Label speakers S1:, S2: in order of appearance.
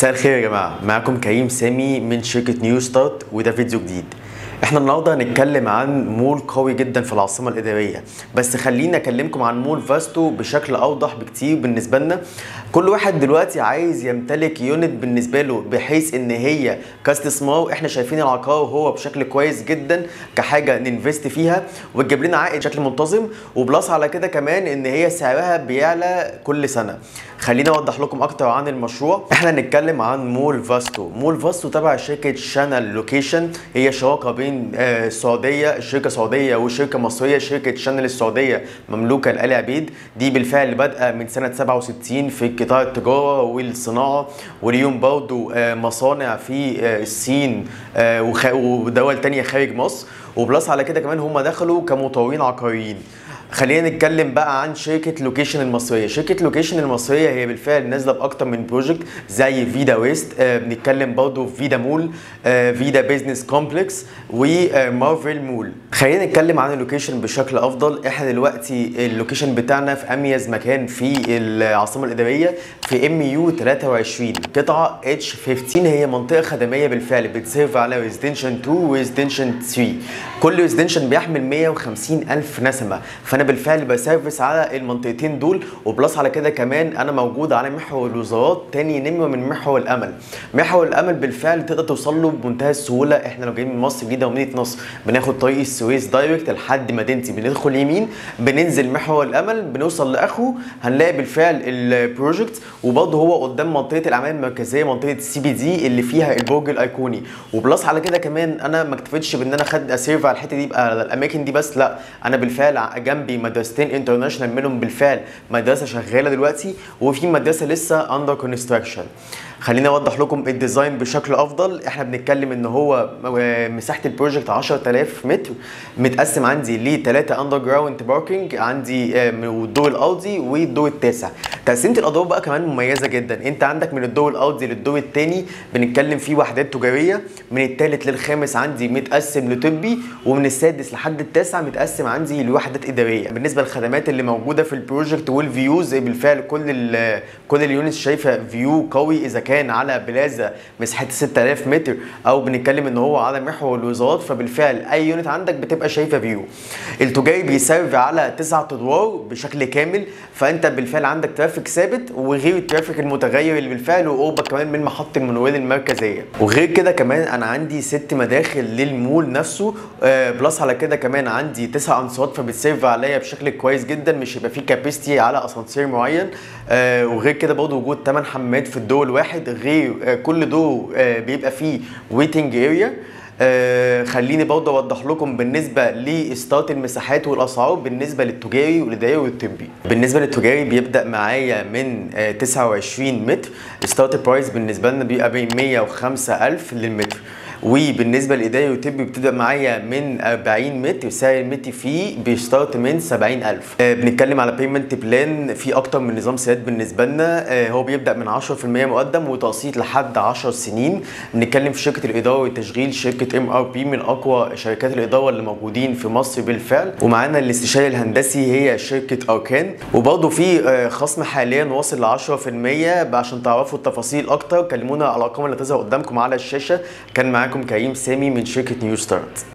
S1: مساء الخير يا جماعه معاكم كريم سامي من شركه نيو ستارت وده فيديو جديد احنا النهارده هنتكلم عن مول قوي جدا في العاصمه الاداريه بس خليني اكلمكم عن مول فاستو بشكل اوضح بكتير بالنسبه لنا كل واحد دلوقتي عايز يمتلك يونت بالنسبه له بحيث ان هي كاستثمار احنا شايفين العقار هو بشكل كويس جدا كحاجه ننفست فيها وتجيب لنا عائد بشكل منتظم وبلس على كده كمان ان هي سعرها بيعلى كل سنه خليني اوضح لكم اكتر عن المشروع احنا هنتكلم عن مول فاستو مول فاستو تبع شركه شانل لوكيشن هي شراكه بين آه، السعوديه شركه سعوديه وشركه مصريه شركه شانل السعوديه مملوكه لآل عبيد دي بالفعل بادئه من سنه 67 في قطاع التجاره والصناعه واليوم برضه آه، مصانع في آه، الصين آه، وخ- ودول تانية خارج مصر وبلس على كده كمان هم دخلوا كمطورين عقاريين خلينا نتكلم بقى عن شركه لوكيشن المصريه شركه لوكيشن المصريه هي بالفعل نازله باكتر من بروجكت زي فيدا ويست آه بنتكلم برضه في فيدا مول آه فيدا بيزنس كومبلكس ومارفل مول خلينا نتكلم عن اللوكيشن بشكل افضل احنا دلوقتي اللوكيشن بتاعنا في اميز مكان في العاصمه الاداريه في ام يو 23 قطعه اتش 15 هي منطقه خدميه بالفعل بتسيرف على ريزيدنشن 2 وريزيدنشن 3 كل ريزيدنشن بيحمل 150 الف نسمه فانا بالفعل بسيرفس على المنطقتين دول وبلس على كده كمان انا موجود على محور الوزارات تاني نمره من محور الامل محور الامل بالفعل تقدر توصل له بمنتهى السهوله احنا لو جايين من مصر جديده ومدينه نصر بناخد طريق السويس دايركت لحد مدينتي بندخل يمين بننزل محور الامل بنوصل لاخره هنلاقي بالفعل البروجكت وبرضه هو قدام منطقه الاعمال المركزيه منطقه السي بي دي اللي فيها البرج الايقوني وبلس على كده كمان انا ما اكتفيتش بان انا خد اسيرف على الحته دي بقى على الاماكن دي بس لا انا بالفعل ع- جنبي مدرستين انترناشونال منهم بالفعل مدرسه شغاله دلوقتي وفي مدرسه لسه اندر كونستراكشن خليني اوضح لكم الديزاين بشكل افضل احنا بنتكلم ان هو م- مساحه البروجكت 10000 متر متقسم عندي لثلاثه اندر جراوند باركينج عندي آه، من الدور الارضي والدور التاسع تقسيمه الادوار بقى كمان مميزه جدا انت عندك من الدور الارضي للدور الثاني بنتكلم فيه وحدات تجاريه من الثالث للخامس عندي متقسم لطبي ومن السادس لحد التاسع متقسم عندي لوحدات اداريه بالنسبه للخدمات اللي موجوده في البروجكت والفيوز بالفعل كل ال كل اليونتس شايفه فيو قوي اذا كان على بلازا مساحتها 6000 متر او بنتكلم ان هو على محور الوزارات فبالفعل اي يونت عندك بتبقى شايفه فيو التجاري بيسيرف على تسعة ادوار بشكل كامل فانت بالفعل عندك ترافيك ثابت وغير الترافيك المتغير اللي بالفعل وقربك كمان من محطه المونوريل المركزيه وغير كده كمان انا عندي ست مداخل للمول نفسه آه بلس على كده كمان عندي تسع انصات فبتسيرف عليا بشكل كويس جدا مش هيبقى فيه كابيستي على اسانسير معين آه وغير كده برضه وجود 8 حمامات في الدور الواحد غير آه كل دور آه بيبقى فيه ويتنج اريا آه خليني برضه اوضح لكم بالنسبه لستارت المساحات والاسعار بالنسبه للتجاري والاداري والطبي بالنسبه للتجاري بيبدا معايا من آه 29 متر ستارت برايس بالنسبه لنا بيبقى بين 105000 للمتر وبالنسبه للاداري والطبي بتبدا معايا من 40 متر سعر المتر فيه بيستارت من 70000 آه بنتكلم على بيمنت بلان في اكتر من نظام سداد بالنسبه لنا آه هو بيبدا من 10% مقدم وتقسيط لحد 10 سنين بنتكلم في شركه الاداره والتشغيل شركه ام ار بي من اقوى شركات الاداره اللي موجودين في مصر بالفعل ومعانا الاستشاري الهندسي هي شركه اركان وبرضه في آه خصم حاليا واصل ل 10% عشان تعرفوا التفاصيل اكتر كلمونا على الارقام اللي هتظهر قدامكم على الشاشه كان معاكم كريم سامي من شركه نيو ستارت